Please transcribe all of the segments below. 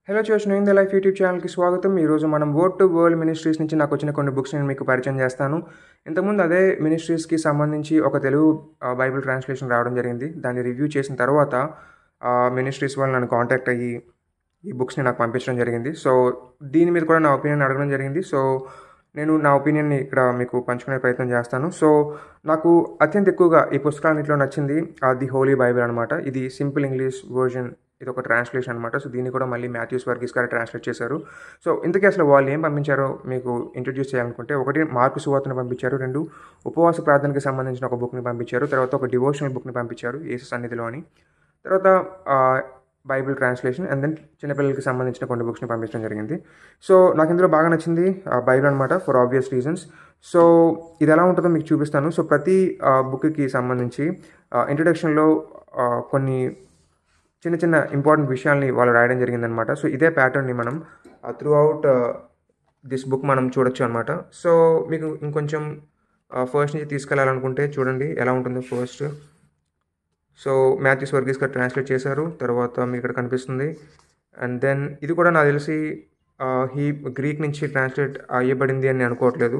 Hello చూసిన in the life YouTube ఛానల్కి స్వాగతం ఈరోజు మనం వర్డ్ టు వరల్డ్ మినిస్ట్రీస్ నుంచి నాకు వచ్చిన కొన్ని బుక్స్ నేను మీకు పరిచయం చేస్తాను ఇంతకుముందు అదే మినిస్ట్రీస్కి సంబంధించి ఒక తెలుగు ఆ, బైబిల్ ట్రాన్స్లేషన్ రావడం జరిగింది దాన్ని రివ్యూ చేసిన తర్వాత ఆ, మినిస్ట్రీస్ వాళ్ళు నన్ను కాంటాక్ట్ అయ్యి ఈ బుక్స్ని నాకు పంపించడం జరిగింది సో దీని మీద కూడా నా ఒపీనియన్ అడగడం జరిగింది సో నేను నా ఒపీనియన్ని ఇక్కడ మీకు పంచుకునే ప్రయత్నం చేస్తాను సో నాకు అత్యంత ఎక్కువగా ఈ పుస్తకాలన్నింటిలో నచ్చింది ది హోలీ బైబిల్ అనమాట ఇది సింపుల్ ఇంగ్లీష్ వర్జన్ ఇది ఒక ట్రాన్స్లేషన్ అనమాట సో దీన్ని కూడా మళ్ళీ మాథ్యూస్ వర్గీస్ గారు ట్రాన్స్లేట్ చేశారు సో ఇంతకీ అసలు వాళ్ళు ఏం పంపించారో మీకు ఇంట్రడ్యూస్ చేయాలనుకుంటే ఒకటి మార్కు సువార్తను పంపించారు రెండు ఉపవాస ప్రార్థనకి సంబంధించిన ఒక బుక్ని పంపించారు తర్వాత ఒక డివోషనల్ బుక్ని పంపించారు ఏసు సన్నిధిలో అని తర్వాత ఆ, బైబిల్ ట్రాన్స్లేషన్ అండ్ దెన్ చిన్నపిల్లలకి సంబంధించిన కొన్ని బుక్స్ని పంపించడం జరిగింది సో నాకు ఇందులో బాగా నచ్చింది ఆ, బైబిల్ అనమాట ఫర్ ఆబ్వియస్ రీజన్స్ సో ఇది ఎలా ఉంటుందో మీకు చూపిస్తాను సో ప్రతి ఆ, బుక్కి సంబంధించి ఇంట్రడక్షన్లో కొన్ని చిన్న చిన్న ఇంపార్టెంట్ విషయాల్ని వాళ్ళు రాయడం జరిగిందనమాట సో ఇదే ప్యాటర్న్ని మనం త్రూ అవుట్ దిస్ బుక్ మనం చూడొచ్చు అనమాట సో మీకు ఇంకొంచెం ఫస్ట్ నుంచి తీసుకెళ్ళాలనుకుంటే చూడండి ఎలా ఉంటుందో ఫస్ట్ సో మ్యాథ్యూస్ వర్గీస్ గారు ట్రాన్స్లేట్ చేశారు తర్వాత మీకు ఇక్కడ కనిపిస్తుంది అండ్ దెన్ ఇది కూడా నాకు తెలిసి హీ గ్రీక్ నుంచి ట్రాన్స్లేట్ అయ్యబడింది అని నేను అనుకోవట్లేదు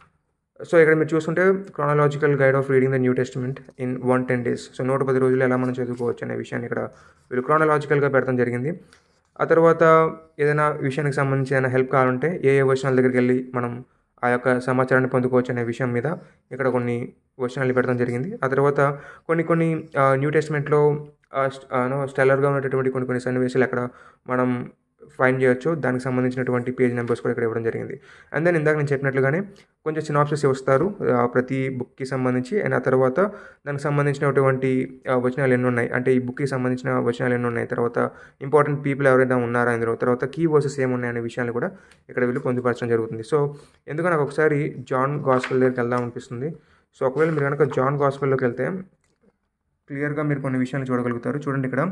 సో ఇక్కడ మీరు చూస్తుంటే chronological guide of reading the new testament in one ten days so నూట పది రోజులు ఎలా మనం చదువుకోవచ్చు అనే విషయాన్ని ఇక్కడ వీళ్ళు క్రానలాజికల్గా పెడతాం జరిగింది ఆ తర్వాత ఏదైనా విషయానికి సంబంధించి ఏదైనా హెల్ప్ కావాలంటే ఏ ఏ వచనాల దగ్గరికి వెళ్ళి మనం ఆ యొక్క సమాచారాన్ని పొందుకోవచ్చు అనే విషయం మీద ఇక్కడ కొన్ని వచనాలు పెట్టడం జరిగింది ఆ తర్వాత కొన్ని కొన్ని ఆ, న్యూ టెస్ట్మెంట్లో స్టెల్లర్గా ఉన్నటువంటి కొన్ని కొన్ని సన్నివేశాలు అక్కడ మనం ఫైండ్ చేయొచ్చు దానికి సంబంధించినటువంటి పేజ్ నెంబర్స్ కూడా ఇక్కడ ఇవ్వడం జరిగింది అండ్ దెన్ ఇందాక నేను చెప్పినట్లుగానే కొంచెం సినాప్సిస్ ఇస్తారు ఆ, ప్రతి బుక్కి సంబంధించి అండ్ ఆ తర్వాత దానికి సంబంధించినటువంటి ఆ, వచనాలు ఎన్ని ఉన్నాయి అంటే ఈ బుక్కి సంబంధించిన వచనాలు ఎన్ని ఉన్నాయి తర్వాత ఇంపార్టెంట్ పీపుల్ ఎవరైనా ఉన్నారా ఇందులో తర్వాత కీ వర్సెస్ ఏమున్నాయి అనే విషయాలు కూడా ఇక్కడ వీళ్ళు పొందుపరచడం జరుగుతుంది సో ఎందుకు నాకు ఒకసారి జాన్ గాస్పెల్ దగ్గరికి వెళ్దాం అనిపిస్తుంది సో ఒకవేళ మీరు కనుక జాన్ గాస్పెల్లోకి వెళ్తే క్లియర్గా మీరు కొన్ని విషయాలు చూడగలుగుతారు చూడండి ఇక్కడ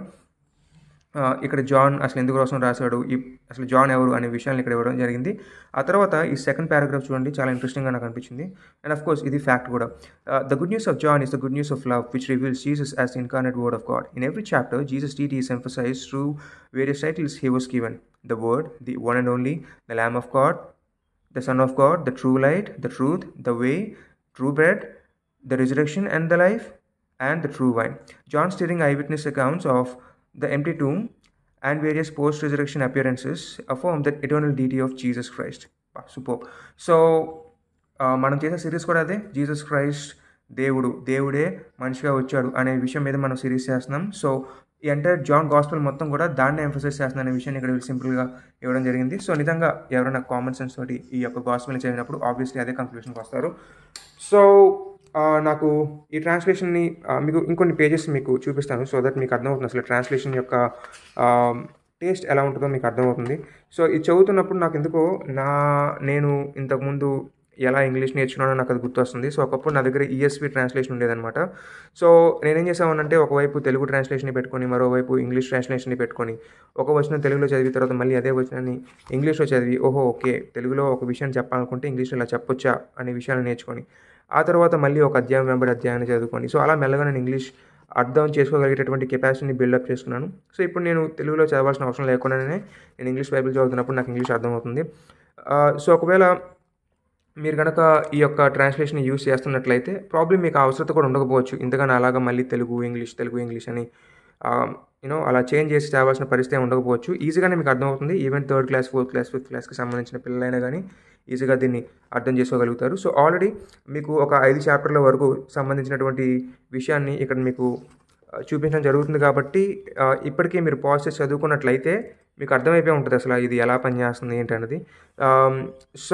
ఆ, ఇక్కడ జాన్ అసలు ఎందుకు కోసం రాశాడు ఈ అసలు జాన్ ఎవరు అనే విషయాన్ని ఇక్కడ ఇవ్వడం జరిగింది ఆ తర్వాత ఈ సెకండ్ పారాగ్రాఫ్ చూడండి చాలా ఇంట్రెస్టింగ్గా నాకు అనిపించింది అండ్ అఫ్ కోర్స్ ఇది ఫ్యాక్ట్ కూడా the good news of John is the good news of love which reveals Jesus as incarnate word of God in every chapter Jesus deity is emphasised through various titles he was given the word the one and only the lamb of God the Son of God, the true light, the truth, the way, true bread, the resurrection and the life, and the true wine. John's stirring eyewitness accounts of the empty tomb and various post resurrection appearances affirm the eternal deity of Jesus Christ. Super so మనం చేసే series కూడా అదే Jesus Christ దేవుడు దేవుడే మనిషిగా వచ్చాడు అనే విషయం మీద మనం సిరీస్ చేస్తున్నాం సో ఈ ఎంటైర్ జాన్ గాస్పల్ మొత్తం కూడా దాన్ని ఎంఫసైజ్ చేస్తున్న అనే విషయాన్ని ఇక్కడ వీళ్ళు సింపుల్గా ఇవ్వడం జరిగింది సో నిజంగా ఎవరైనా కామన్ సెన్స్ తోటి ఈ యొక్క గాస్పల్ని చదివినప్పుడు ఆబ్వియస్లీ అదే కంక్లూషన్కి వస్తారు సో ఆ, నాకు ఈ ట్రాన్స్లేషన్ని ఆ, మీకు ఇంకొన్ని పేజెస్ మీకు చూపిస్తాను సో దట్ మీకు అర్థమవుతుంది అసలు ట్రాన్స్లేషన్ యొక్క టేస్ట్ ఎలా ఉంటుందో మీకు అర్థమవుతుంది సో ఇది చదువుతున్నప్పుడు నాకు ఎందుకో నా నేను ఇంతకుముందు ఎలా ఇంగ్లీష్ నేర్చుకున్నానో నాకు అది గుర్తొస్తుంది సో ఒకప్పుడు నా దగ్గర ఈఎస్వి ట్రాన్స్లేషన్ ఉండేదన్నమాట సో నేనేం చేసామనంటే ఒకవైపు తెలుగు ట్రాన్స్లేషన్ని పెట్టుకొని మరోవైపు ఇంగ్లీష్ ట్రాన్స్లేషన్ని పెట్టుకొని ఒక వచనం తెలుగులో చదివి తర్వాత మళ్ళీ అదే వచనాన్ని ఇంగ్లీష్లో చదివి ఓహో ఓకే తెలుగులో ఒక విషయం చెప్పాలనుకుంటే ఇంగ్లీష్లో ఇలా చెప్పొచ్చా అనే విషయాన్ని నేర్చుకొని ఆ తర్వాత మళ్ళీ ఒక అధ్యాయం వెంబడి అధ్యాయాన్ని చదువుకొని సో అలా మెల్లగా నేను ఇంగ్లీష్ అర్థం చేసుకోగలిగేటటువంటి కెపాసిటీని బిల్డప్ చేసుకున్నాను సో ఇప్పుడు నేను తెలుగులో చదవాల్సిన అవసరం లేకుండానే నేను ఇంగ్లీష్ బైబిల్ చదువుతున్నప్పుడు నాకు ఇంగ్లీష్ అర్థమవుతుంది ఆ, సో ఒకవేళ మీరు కనుక ఈ యొక్క ట్రాన్స్లేషన్ యూస్ చేస్తున్నట్లయితే ప్రాబ్లం మీకు ఆ అవసరత కూడా ఉండకపోవచ్చు ఇంతగానో అలాగా మళ్ళీ తెలుగు ఇంగ్లీష్ తెలుగు ఇంగ్లీష్ అని యూనో అలా చేంజ్ చేసి తేవాల్సిన పరిస్థితి ఏమి ఉండకపోవచ్చు ఈజీగానే మీకు అర్థమవుతుంది even third class fourth class fifth క్లాస్కి సంబంధించిన పిల్లలైనా కానీ ఈజీగా దీన్ని అర్థం చేసుకోగలుగుతారు సో ఆల్రెడీ మీకు ఒక ఐదు చాప్టర్ల వరకు సంబంధించినటువంటి విషయాన్ని ఇక్కడ మీకు ఆ, చూపించడం జరుగుతుంది కాబట్టి ఆ, ఇప్పటికీ మీరు పాజ్ చేసి చదువుకున్నట్లయితే మీకు అర్థమైపోయి ఉంటుంది అసలు ఇది ఎలా పనిచేస్తుంది ఏంటన్నది సో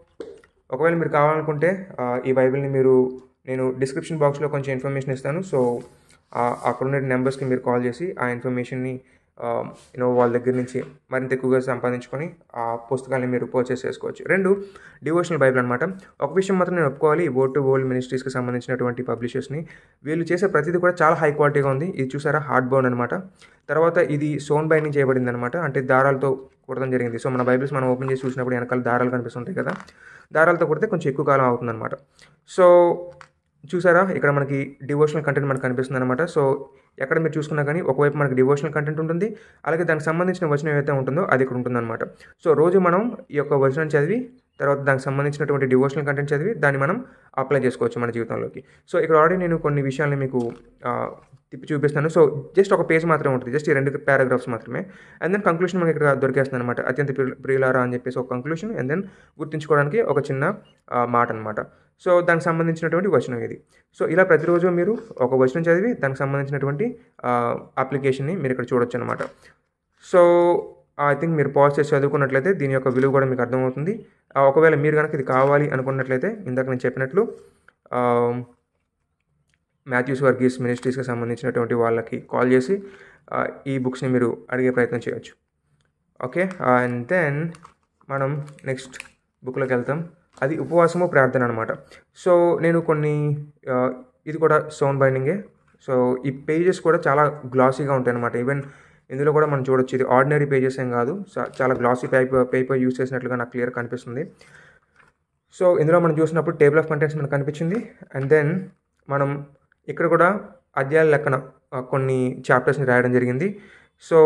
ఒకవేళ మీరు కావాలనుకుంటే ఆ, ఈ బైబిల్ని మీరు నేను డిస్క్రిప్షన్ బాక్స్లో కొంచెం ఇన్ఫర్మేషన్ ఇస్తాను సో ఆ, అక్కడ ఉన్న నెంబర్స్కి మీరు కాల్ చేసి ఆ ఇన్ఫర్మేషన్ని యూనో వాళ్ళ దగ్గర నుంచి మరింత ఎక్కువగా సంపాదించుకొని ఆ పుస్తకాన్ని మీరు పర్చేస్ చేసుకోవచ్చు రెండు డివోషనల్ బైబిల్ అనమాట ఒక విషయం మాత్రం నేను ఒప్పుకోవాలి ఈ వర్డ్ టు వరల్డ్ మినిస్ట్రీస్కి సంబంధించినటువంటి పబ్లిషర్స్ని వీళ్ళు చేసే ప్రతిదీ కూడా చాలా హై క్వాలిటీగా ఉంది ఇది చూసారా హార్డ్ బౌండ్ అనమాట తర్వాత ఇది సోన్ బైండింగ్ చేయబడింది అనమాట అంటే దారాలతో కుడతం జరిగింది సో మన బైబిల్స్ మనం ఓపెన్ చేసి చూసినప్పుడు వెనకాల దారాలు కనిపిస్తుంటాయి కదా దారాలతో కుడితే కొంచెం ఎక్కువ కాలం అవుతుందన్నమాట సో చూసారా ఇక్కడ మనకి డివోషనల్ కంటెంట్ మనకు కనిపిస్తుంది అనమాట సో ఎక్కడ మీరు చూసుకున్నా కానీ ఒకవైపు మనకి డివోషనల్ కంటెంట్ ఉంటుంది అలాగే దానికి సంబంధించిన వచనం ఏదైతే ఉంటుందో అది ఇక్కడ ఉంటుందన్నమాట సో రోజు మనం ఈ యొక్క వచనం చదివి తర్వాత దానికి సంబంధించినటువంటి డివోషనల్ కంటెంట్ చదివి దాన్ని మనం అప్లై చేసుకోవచ్చు మన జీవితంలోకి సో ఇక్కడ ఆల్రెడీ నేను కొన్ని విషయాల్ని మీకు ఆ, తిప్పి చూపిస్తాను సో జస్ట్ ఒక పేజ్ మాత్రమే ఉంటుంది జస్ట్ ఈ రెండు పారాగ్రాఫ్స్ మాత్రమే అండ్ దెన్ కంక్లూషన్ మనకి ఇక్కడ దొరికేస్తుంది అనమాట అత్యంత ప్రియ- ప్రియులారా అని చెప్పేసి ఒక కంక్లూషన్ అండ్ దెన్ గుర్తుంచుకోవడానికి ఒక చిన్న ఆ, మాట అనమాట సో దానికి సంబంధించినటువంటి వచనం ఇది సో ఇలా ప్రతిరోజు మీరు ఒక వచనం చదివి దానికి సంబంధించినటువంటి అప్లికేషన్ని మీరు ఇక్కడ చూడొచ్చు అనమాట సో ఐ థింక్ మీరు పాజ్ చేసి చదువుకున్నట్లయితే దీని యొక్క విలువ కూడా మీకు అర్థమవుతుంది ఆ, ఒకవేళ మీరు కనుక ఇది కావాలి అనుకున్నట్లయితే ఇందాక నేను చెప్పినట్లు ఆ, మాథ్యూస్ వర్గీస్ మినిస్ట్రీస్కి సంబంధించినటువంటి వాళ్ళకి కాల్ చేసి ఆ, ఈ బుక్స్ని మీరు అడిగే ప్రయత్నం చేయొచ్చు ఓకే అండ్ దెన్ మనం నెక్స్ట్ బుక్లోకి వెళ్తాం అది ఉపవాసము ప్రార్థన అనమాట సో నేను కొన్ని ఆ, ఇది కూడా సౌండ్ బైండింగే సో ఈ పేజెస్ కూడా చాలా గ్లాసీగా ఉంటాయి అనమాట ఈవెన్ ఇందులో కూడా మనం చూడొచ్చు ఇది ఆర్డినరీ పేజెస్ ఏం కాదు చా- చాలా గ్లాసీ పేపర్ పేపర్ యూస్ చేసినట్లుగా నాకు క్లియర్ కనిపిస్తుంది సో ఇందులో మనం చూసినప్పుడు టేబుల్ ఆఫ్ కంటెంట్స్ మనకు కనిపించింది అండ్ దెన్ మనం ఇక్కడ కూడా అధ్యాయాల లెక్కన ఆ, కొన్ని చాప్టర్స్ని రాయడం జరిగింది సో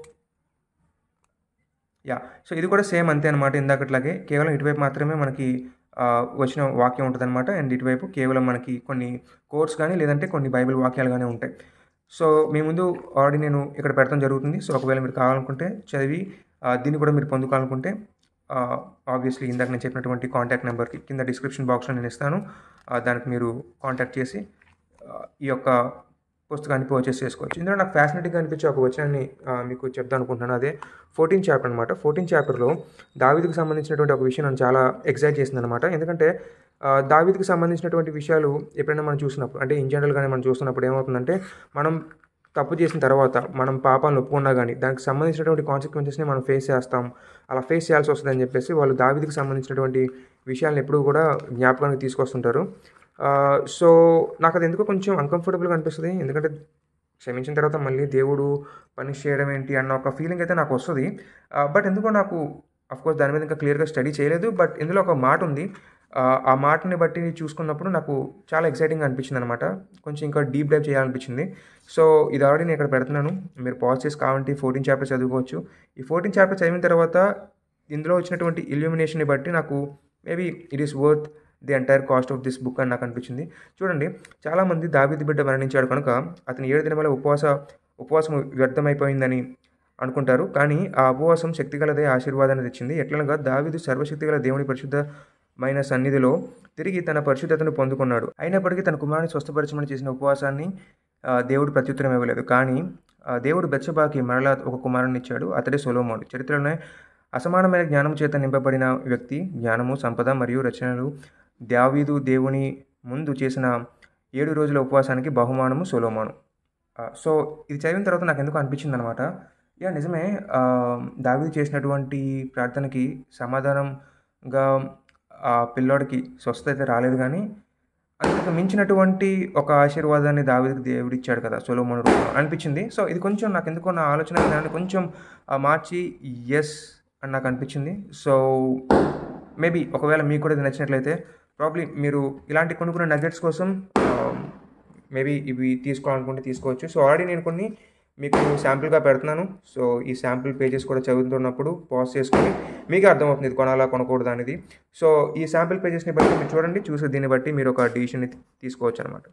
యా సో ఇది కూడా సేమ్ అంతే అనమాట ఇందాకట్లాగే కేవలం ఇటువైపు మాత్రమే మనకి ఆ, వచ్చిన వాక్యం ఉంటుంది అనమాట అండ్ ఇటువైపు కేవలం మనకి కొన్ని కోర్స్ కానీ లేదంటే కొన్ని బైబిల్ వాక్యాలు కానీ ఉంటాయి సో మీ ముందు ఆల్రెడీ నేను ఇక్కడ పెడతాం జరుగుతుంది సో ఒకవేళ మీరు కావాలనుకుంటే చదివి ఆ, దీన్ని కూడా మీరు పొందుకోవాలనుకుంటే ఆబ్వియస్లీ ఇందాక నేను చెప్పినటువంటి కాంటాక్ట్ నెంబర్కి కింద డిస్క్రిప్షన్ బాక్స్లో నేను ఇస్తాను ఆ, దానికి మీరు కాంటాక్ట్ చేసి ఆ, ఈ యొక్క పుస్తకాన్ని పర్చేస్ చేసుకోవచ్చు ఇందులో నాకు ఫ్యాసినేటింగ్ అనిపించే ఒక వచనాన్ని ఆ, మీకు చెప్దాం అనుకుంటున్నాను అదే ఫోర్టీన్ చాప్టర్ అనమాట ఫోర్టీన్ చాప్టర్లో దావీదుకు సంబంధించినటువంటి ఒక విషయం నన్ను చాలా ఎగ్జైట్ చేసింది అనమాట ఎందుకంటే ఆ, దావీదుకు సంబంధించినటువంటి విషయాలు ఎప్పుడైనా మనం చూసినప్పుడు అంటే ఇన్ జనరల్గానే మనం చూస్తున్నప్పుడు ఏమవుతుందంటే మనం తప్పు చేసిన తర్వాత మనం పాపాలను ఒప్పుకున్నా కానీ దానికి సంబంధించినటువంటి కాన్సిక్వెన్సెస్ని మనం ఫేస్ చేస్తాం అలా ఫేస్ చేయాల్సి వస్తుందని చెప్పేసి వాళ్ళు దావీదికి సంబంధించినటువంటి విషయాలను ఎప్పుడూ కూడా జ్ఞాపకానికి తీసుకొస్తుంటారు ఆ, సో నాకు అది ఎందుకో కొంచెం అన్కంఫర్టబుల్గా అనిపిస్తుంది ఎందుకంటే క్షమించిన తర్వాత మళ్ళీ దేవుడు పనిష్ చేయడం ఏంటి అన్న ఒక ఫీలింగ్ అయితే నాకు వస్తుంది బట్ ఎందుకో నాకు కోర్స్ దాని మీద ఇంకా క్లియర్గా స్టడీ చేయలేదు బట్ ఇందులో ఒక మాట ఉంది ఆ, ఆ మాటని బట్టి చూసుకున్నప్పుడు నాకు చాలా ఎక్సైటింగ్ అనిపించింది అనమాట కొంచెం ఇంకా డీప్ డైవ్ చేయాలనిపించింది సో ఇది ఆల్రెడీ నేను ఇక్కడ పెడుతున్నాను మీరు పాజ్ చేసి కావాలంటే ఫోర్టీన్ చాప్టర్ చదువుకోవచ్చు ఈ ఫోర్టీన్ చాప్టర్ చదివిన తర్వాత ఇందులో వచ్చినటువంటి ఇల్యూమినేషన్ని బట్టి నాకు maybe it is worth the entire cost of this book అని నాకు అనిపించింది చూడండి చాలామంది దావిది బిడ్డ మరణించాడు కనుక అతని ఏడు దినముల ఉపవాస ఉపవాసం వ్యర్థమైపోయిందని అనుకుంటారు కానీ ఆ ఉపవాసం శక్తిగలదే ఆశీర్వాదాన్ని తెచ్చింది ఎట్లనగా దావిదు సర్వశక్తిగల దేవుని పరిశుద్ధమైన సన్నిధిలో తిరిగి తన పరిశుద్ధతను పొందుకున్నాడు అయినప్పటికీ తన కుమారుని స్వస్థపరచమని చేసిన ఉపవాసాన్ని ఆ, దేవుడు ప్రత్యుత్తరం ఇవ్వలేదు కానీ ఆ, దేవుడు బెత్సబాకి మరలా ఒక కుమారుని ఇచ్చాడు అతడే సొలోమోను చరిత్రలోనే అసమానమైన జ్ఞానం చేత నింపబడిన వ్యక్తి జ్ఞానము సంపద మరియు రచనలు దావీదు దేవుని ముందు చేసిన ఏడు రోజుల ఉపవాసానికి బహుమానము సొలోమోను ఆ, సో ఇది చదివిన తర్వాత నాకు ఎందుకు అనిపించింది అనమాట యా నిజమే ఆ, దావీదు చేసినటువంటి ప్రార్థనకి సమాధానంగా ఆ పిల్లోడికి స్వస్థత అయితే రాలేదు కానీ అంతకు మించినటువంటి ఒక ఆశీర్వాదాన్ని దావీదుకి దేవుడు ఇచ్చాడు కదా సొలోమోను రూపంలో అనిపించింది సో ఇది కొంచెం నాకు ఎందుకో నా ఆలోచన విధానాన్ని కొంచెం ఆ, మార్చి ఎస్ అని నాకు అనిపించింది సో మేబీ ఒకవేళ మీకు కూడా ఇది నచ్చినట్లయితే ప్రాబ్లీ మీరు ఇలాంటి కొన్ని కొన్ని నగెట్స్ కోసం మేబీ ఇవి తీసుకోవాలనుకుంటే తీసుకోవచ్చు సో ఆల్రెడీ నేను కొన్ని మీకు శాంపుల్గా పెడుతున్నాను సో ఈ శాంపుల్ పేజెస్ కూడా చదువుతున్నప్పుడు పాజ్ చేసుకొని మీకు అర్థమవుతుంది ఇది కొనాలా కొనకూడదు అనేది సో ఈ శాంపుల్ పేజెస్ని బట్టి మీరు చూడండి చూసి దీన్ని బట్టి మీరు ఒక డిసిషన్ని తీసుకోవచ్చు అనమాట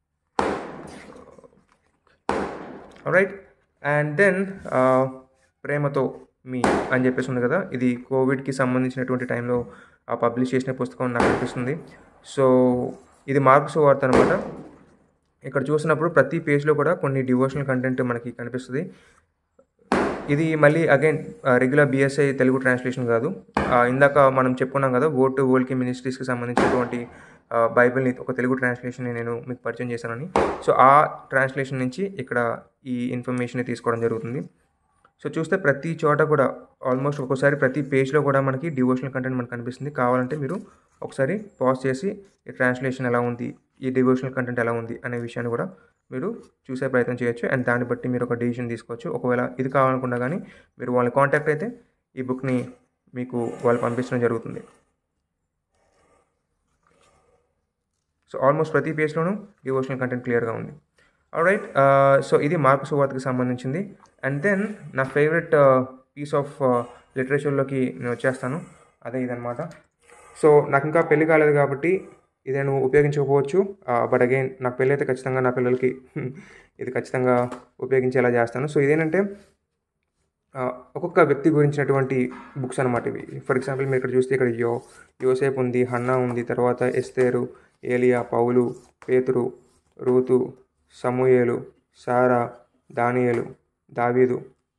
రైట్ అండ్ దెన్ ప్రేమతో మీ అని చెప్పేసి ఉంది కదా ఇది కోవిడ్కి సంబంధించినటువంటి టైంలో పబ్లిష్ చేసిన పుస్తకం నాకు అనిపిస్తుంది సో ఇది మార్క్స్ వార్త అనమాట ఇక్కడ చూసినప్పుడు ప్రతి పేజ్లో కూడా కొన్ని డివోషనల్ కంటెంట్ మనకి కనిపిస్తుంది ఇది మళ్ళీ again regular BSI Telugu translation కాదు ఆ, ఇందాక మనం చెప్పుకున్నాం కదా ఓట్ టు వరల్డ్కి మినిస్ట్రీస్కి సంబంధించినటువంటి ఆ, బైబిల్ని ఒక తెలుగు ట్రాన్స్లేషన్ని నేను మీకు పరిచయం చేశానని సో ఆ ట్రాన్స్లేషన్ నుంచి ఇక్కడ ఈ ఇన్ఫర్మేషన్ తీసుకోవడం జరుగుతుంది సో చూస్తే ప్రతి చోట కూడా ఆల్మోస్ట్ ఒక్కోసారి ప్రతి పేజ్లో కూడా మనకి డివోషనల్ కంటెంట్ మనకు కనిపిస్తుంది కావాలంటే మీరు ఒకసారి పాజ్ చేసి ఈ ట్రాన్స్లేషన్ ఎలా ఉంది ఈ డివోషనల్ కంటెంట్ ఎలా ఉంది అనే విషయాన్ని కూడా మీరు చూసే ప్రయత్నం చేయొచ్చు అండ్ దాన్ని బట్టి మీరు ఒక డిసిషన్ తీసుకోవచ్చు ఒకవేళ ఇది కావాలనుకున్నా కానీ మీరు వాళ్ళని కాంటాక్ట్ అయితే ఈ బుక్ని మీకు వాళ్ళు పంపించడం జరుగుతుంది సో ఆల్మోస్ట్ ప్రతి పేజ్లోనూ డివోషనల్ కంటెంట్ క్లియర్గా ఉంది రైట్ సో ఇది మార్పు సువార్తకి సంబంధించింది అండ్ దెన్ నా ఫేవరెట్ పీస్ ఆఫ్ లిటరేచర్లోకి నేను వచ్చేస్తాను అదే ఇదనమాట సో నాకు ఇంకా పెళ్లి కాలేదు కాబట్టి ఇదే నువ్వు ఉపయోగించకపోవచ్చు బట్ అగైన్ నాకు పెళ్ళి అయితే ఖచ్చితంగా నా పిల్లలకి ఇది ఖచ్చితంగా ఉపయోగించేలా చేస్తాను సో ఇదేంటంటే ఆ, ఒక్కొక్క వ్యక్తి గురించినటువంటి బుక్స్ అనమాట ఇవి ఫర్ ఎగ్జాంపుల్ మీరు ఇక్కడ చూస్తే ఇక్కడ యో యోసేపు ఉంది హన్నా ఉంది తర్వాత ఎస్తేరు ఏలియా పౌలు పేతురు రూతు సమూయేలు సారా దానియేలు దావీదు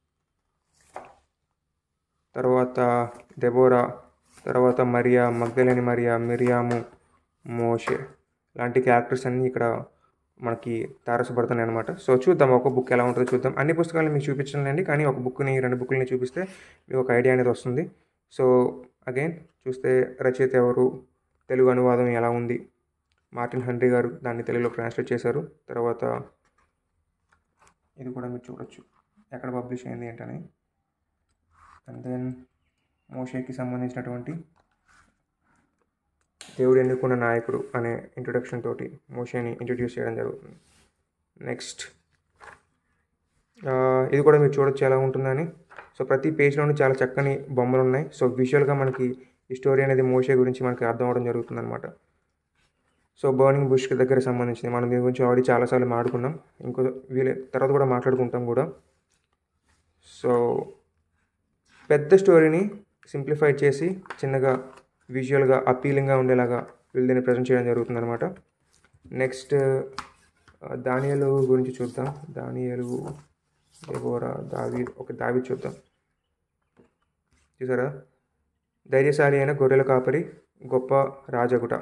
తర్వాత దెబోరా తర్వాత మరియా మగ్దలేని మరియా మిరియాము మోషే లాంటి క్యారెక్టర్స్ అన్నీ ఇక్కడ మనకి తారసపడుతున్నాయి అనమాట సో చూద్దాం ఒక బుక్ ఎలా ఉంటుందో చూద్దాం అన్ని పుస్తకాలను మీకు చూపించలేండి కానీ ఒక బుక్ని రెండు బుక్ని చూపిస్తే మీకు ఒక ఐడియా అనేది వస్తుంది సో అగైన్ చూస్తే రచయిత ఎవరు తెలుగు అనువాదం ఎలా ఉంది మార్టిన్ హండ్రీ గారు దాన్ని తెలుగులో ట్రాన్స్లేట్ చేశారు తర్వాత ఇది కూడా మీరు చూడొచ్చు ఎక్కడ పబ్లిష్ అయింది ఏంటని అండ్ దెన్ మోషేకి సంబంధించినటువంటి దేవుడు ఎన్నుకున్న నాయకుడు అనే ఇంట్రొడక్షన్ తోటి మోషేని ఇంట్రడ్యూస్ చేయడం జరుగుతుంది నెక్స్ట్ ఇది కూడా మీరు చూడొచ్చు ఎలా ఉంటుందని సో ప్రతి పేజ్లోనూ చాలా చక్కని బొమ్మలు ఉన్నాయి సో విజువల్గా మనకి ఈ స్టోరీ అనేది మోషే గురించి మనకి అర్థం అవడం జరుగుతుంది అనమాట సో బర్నింగ్ బుష్ దగ్గర సంబంధించింది మనం దీని గురించి ఆల్రెడీ చాలాసార్లు మాట్లాడుకున్నాం ఇంకో వీలే తర్వాత కూడా మాట్లాడుకుంటాం కూడా సో పెద్ద స్టోరీని సింప్లిఫై చేసి చిన్నగా విజువల్గా అపీలింగ్గా ఉండేలాగా వీళ్ళు దీన్ని ప్రజెంట్ చేయడం జరుగుతుంది అనమాట నెక్స్ట్ దానియలు గురించి చూద్దాం దానియలు దేవోరా దావి ఒక దావి చూద్దాం చూసారా ధైర్యశాలి అయిన గొర్రెల కాపరి గొప్ప రాజగుట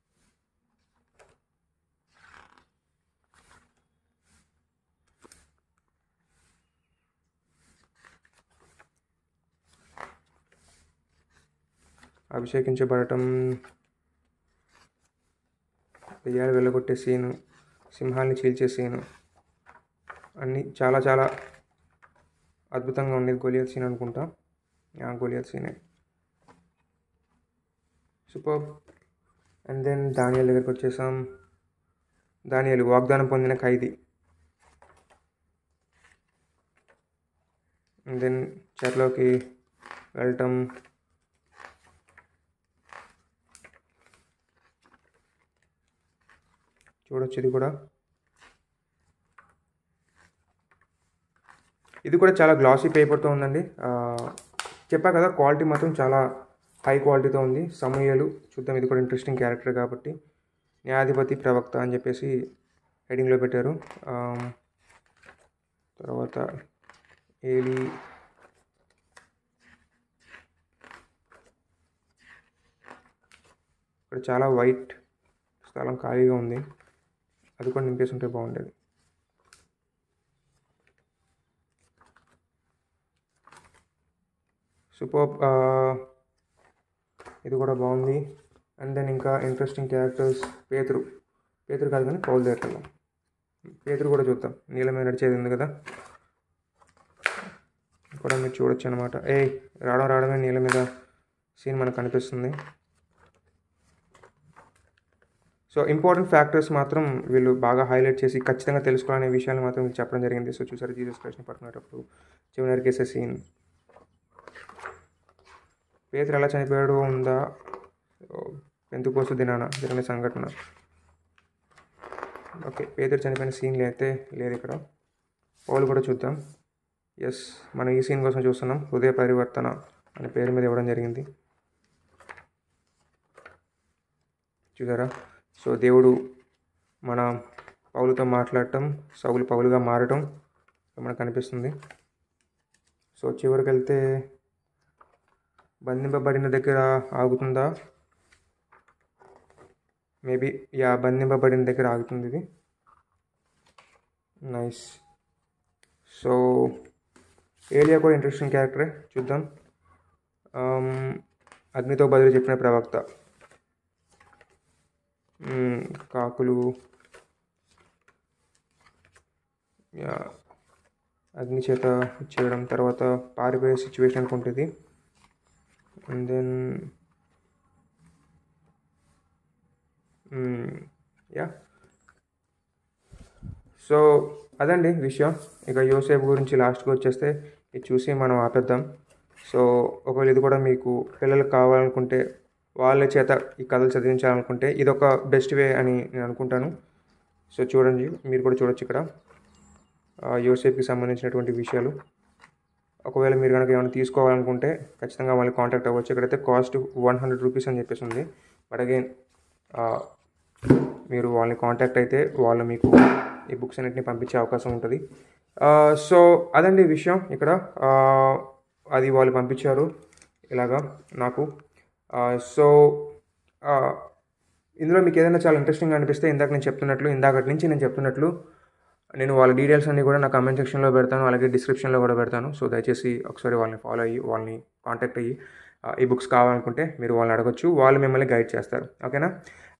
అభిషేకించబడటం దెయ్యాలు వెళ్ళగొట్టే సీను సింహాల్ని చీల్చే సీను అన్నీ చాలా చాలా అద్భుతంగా ఉండేది గొలియత్ సీన్ అనుకుంటా ఆ గొలియత్ సీనే సూపర్ అండ్ దెన్ దానియాల దగ్గరికి వచ్చేసాం దానియాలు వాగ్దానం పొందిన ఖైదీ అండ్ దెన్ చెట్లోకి వెళ్ళటం చూడొచ్చు ఇది కూడా ఇది కూడా చాలా గ్లాసీ పేపర్తో ఉందండి ఆ, చెప్పా కదా క్వాలిటీ మాత్రం చాలా హై క్వాలిటీతో ఉంది సమూహలు చూద్దాం ఇది కూడా ఇంట్రెస్టింగ్ క్యారెక్టర్ కాబట్టి న్యాయాధిపతి ప్రవక్త అని చెప్పేసి హెడింగ్లో పెట్టారు ఆ, తర్వాత ఏలి ఇక్కడ చాలా వైట్ స్థలం ఖాళీగా ఉంది అది కూడా నింపేసి ఉంటే బాగుండేది సూపర్ ఇది కూడా బాగుంది అండ్ దెన్ ఇంకా ఇంట్రెస్టింగ్ క్యారెక్టర్స్ పేతురు పేతురు కాదు కానీ పౌల్ దగ్గరికి వెళ్దాం పేతురు కూడా చూద్దాం నీళ్ళ మీద నడిచేది ఉంది కదా కూడా మీరు చూడొచ్చు అనమాట ఏ రావడం రావడమే నీళ్ళ మీద సీన్ మనకు కనిపిస్తుంది సో ఇంపార్టెంట్ ఫ్యాక్టర్స్ మాత్రం వీళ్ళు బాగా హైలైట్ చేసి ఖచ్చితంగా తెలుసుకోవాలనే విషయాలు మాత్రం వీళ్ళు చెప్పడం జరిగింది సో చూసారు జీసస్ క్రైస్ట్ని పట్టుకునేటప్పుడు చెవి నరికేసే సీన్ పేతురు ఎలా చనిపోయాడు ఉందా పెంతుకోసు దినాన జరిగిన సంఘటన ఓకే పేదరు చనిపోయిన సీన్లు అయితే లేదు ఇక్కడ పౌలు కూడా చూద్దాం ఎస్ మనం ఈ సీన్ కోసం చూస్తున్నాం హృదయ పరివర్తన అనే పేరు మీద ఇవ్వడం జరిగింది చూసారా సో దేవుడు మన పౌలుతో మాట్లాడటం సౌలు పౌలుగా మారటం మనకు కనిపిస్తుంది సో చివరికి వెళ్తే బంధింపబడిన దగ్గర ఆగుతుందా మేబీ యా బంధింపబడిన దగ్గర ఆగుతుంది ఇది నైస్ సో ఏలియా కూడా ఇంట్రెస్టింగ్ క్యారెక్టరే చూద్దాం ఆమ్, అగ్నితో బదులు చెప్పిన ప్రవక్త మ్మ్, కాకులు యా, అగ్ని చేత చేయడం తర్వాత పారిపోయే సిచ్యువేషన్ అనుకుంటుంది అండ్ దెన్ యా సో అదండి విషయం ఇక యోసేపు గురించి లాస్ట్కి వచ్చేస్తే ఇది చూసి మనం ఆపేద్దాం సో ఒకవేళ ఇది కూడా మీకు పిల్లలకు కావాలనుకుంటే వాళ్ళ చేత ఈ కథలు చదివించాలనుకుంటే ఇది ఒక బెస్ట్ వే అని నేను అనుకుంటాను సో చూడండి మీరు కూడా చూడొచ్చు ఇక్కడ ఆ, యోసేపుకి సంబంధించినటువంటి విషయాలు ఒకవేళ మీరు కనుక ఏమైనా తీసుకోవాలనుకుంటే ఖచ్చితంగా వాళ్ళని కాంటాక్ట్ అవ్వచ్చు ఇక్కడైతే కాస్ట్ వన్ హండ్రెడ్ రూపీస్ అని చెప్పేసి ఉంది బట్ అగైన్ మీరు వాళ్ళని కాంటాక్ట్ అయితే వాళ్ళు మీకు ఈ బుక్స్ అన్నింటినీ పంపించే అవకాశం ఉంటుంది సో అదండి విషయం ఇక్కడ ఆ, అది వాళ్ళు పంపించారు ఇలాగా నాకు సో ఇందులో మీకు ఏదైనా చాలా ఇంట్రెస్టింగ్ అనిపిస్తే ఇందాక నేను చెప్తున్నట్లు ఇందాకటి నుంచి నేను చెప్తున్నట్లు నేను వాళ్ళ డీటెయిల్స్ అన్నీ కూడా నా కమెంట్ సెక్షన్లో పెడతాను అలాగే డిస్క్రిప్షన్లో కూడా పెడతాను సో దయచేసి ఒకసారి వాళ్ళని ఫాలో అయ్యి వాళ్ళని కాంటాక్ట్ అయ్యి ఆ, ఈ బుక్స్ కావాలనుకుంటే మీరు వాళ్ళని అడగచ్చు వాళ్ళు మిమ్మల్ని గైడ్ చేస్తారు ఓకేనా